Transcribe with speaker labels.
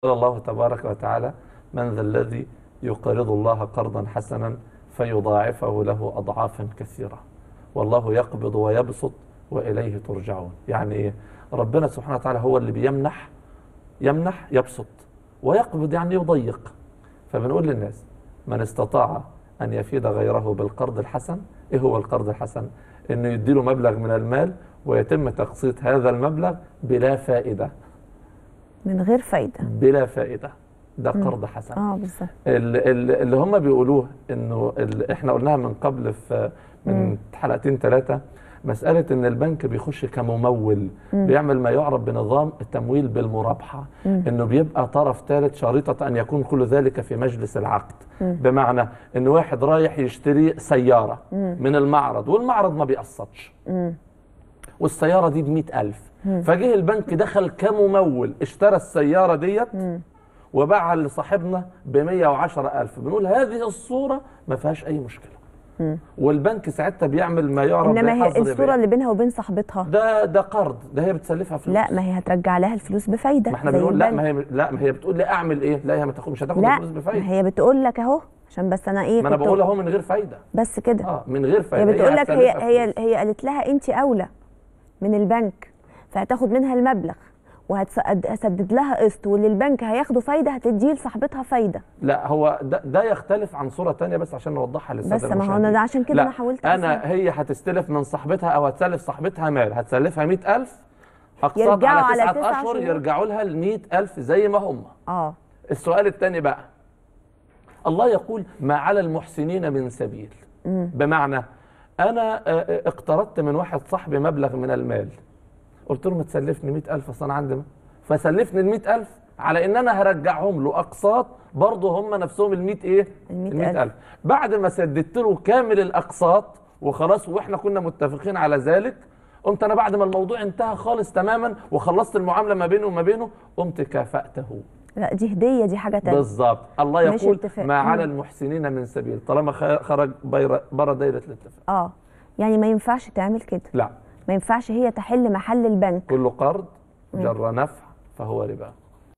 Speaker 1: قال الله تبارك وتعالى من ذا الذي يقرض الله قرضا حسنا فيضاعفه له أضعافا كثيرة والله يقبض ويبسط وإليه ترجعون يعني إيه؟ ربنا سبحانه وتعالى هو اللي بيمنح يمنح يبسط ويقبض يعني يضيق فبنقول للناس من استطاع أن يفيد غيره بالقرض الحسن إيه هو القرض الحسن إنه يديله مبلغ من المال ويتم تقسيط هذا المبلغ بلا فائدة
Speaker 2: من غير فايده
Speaker 1: بلا فائدة ده قرض حسن
Speaker 2: اه بالظبط
Speaker 1: ال- ال- اللي هم بيقولوه انه ال- احنا قلناها من قبل في من حلقتين ثلاثه مساله ان البنك بيخش كممول بيعمل ما يعرف بنظام التمويل بالمرابحه انه بيبقى طرف ثالث شريطه ان يكون كل ذلك في مجلس العقد بمعنى ان واحد رايح يشتري سياره من المعرض والمعرض ما بيقسطش والسياره دي ب ألف فجه البنك دخل كممول اشترى السياره ديت وباعها لصاحبنا ب 110000 بنقول هذه الصوره ما فيهاش اي مشكله والبنك ساعتها بيعمل ما يعرف
Speaker 2: انما هي
Speaker 1: بحظر
Speaker 2: الصوره
Speaker 1: بيع.
Speaker 2: اللي بينها وبين صاحبتها
Speaker 1: ده ده قرض ده هي بتسلفها فلوس
Speaker 2: لا ما هي هترجع لها الفلوس بفايده
Speaker 1: ما احنا
Speaker 2: زي
Speaker 1: بنقول لا
Speaker 2: البنك.
Speaker 1: ما هي لا ما هي بتقول لي اعمل ايه لا هي ما تاخد مش هتاخد
Speaker 2: لا
Speaker 1: الفلوس
Speaker 2: ما
Speaker 1: بفايده
Speaker 2: هي بتقول لك اهو عشان بس انا ايه
Speaker 1: ما انا
Speaker 2: كنت-
Speaker 1: بقول اهو من غير فايده
Speaker 2: بس كده
Speaker 1: اه من غير
Speaker 2: هي
Speaker 1: فايده
Speaker 2: بتقول لك هي
Speaker 1: هتسلفها
Speaker 2: هي
Speaker 1: فلوس.
Speaker 2: هي قالت لها انت اولى من البنك فهتاخد منها المبلغ وهتسدد لها قسط واللي البنك هياخده فايده هتديه لصاحبتها فايده
Speaker 1: لا هو ده, ده يختلف عن صوره تانية بس عشان نوضحها للساده
Speaker 2: بس ما هو
Speaker 1: المشاهدين.
Speaker 2: انا ده عشان كده
Speaker 1: لا،
Speaker 2: انا حاولت
Speaker 1: انا
Speaker 2: أفهم.
Speaker 1: هي هتستلف من صاحبتها او هتسلف صاحبتها مال هتسلفها 100000 اقساط
Speaker 2: يرجعوا
Speaker 1: على
Speaker 2: على
Speaker 1: تسعة
Speaker 2: تسع
Speaker 1: اشهر
Speaker 2: شهور.
Speaker 1: يرجعوا لها ال 100000 زي ما هم
Speaker 2: اه
Speaker 1: السؤال الثاني بقى الله يقول ما على المحسنين من سبيل بمعنى انا آه، اقترضت من واحد صاحبي مبلغ من المال قلت له ما تسلفني 100000 اصل انا عندي م- فسلفني ال 100000 على ان انا هرجعهم له اقساط برضه هم نفسهم ال 100 ايه؟
Speaker 2: ال 100,000.
Speaker 1: 100000 بعد ما سددت له كامل الاقساط وخلاص واحنا كنا متفقين على ذلك قمت انا بعد ما الموضوع انتهى خالص تماما وخلصت المعامله ما بيني وما بينه قمت كافاته
Speaker 2: لا دي هديه دي حاجه تانية
Speaker 1: بالظبط الله
Speaker 2: مش
Speaker 1: يقول
Speaker 2: اتفاق.
Speaker 1: ما على
Speaker 2: مم.
Speaker 1: المحسنين من سبيل طالما خ- خرج بير- بره دايره الاتفاق
Speaker 2: اه يعني ما ينفعش تعمل كده
Speaker 1: لا
Speaker 2: ما ينفعش هي تحل محل البنك
Speaker 1: كل قرض جر نفع فهو ربا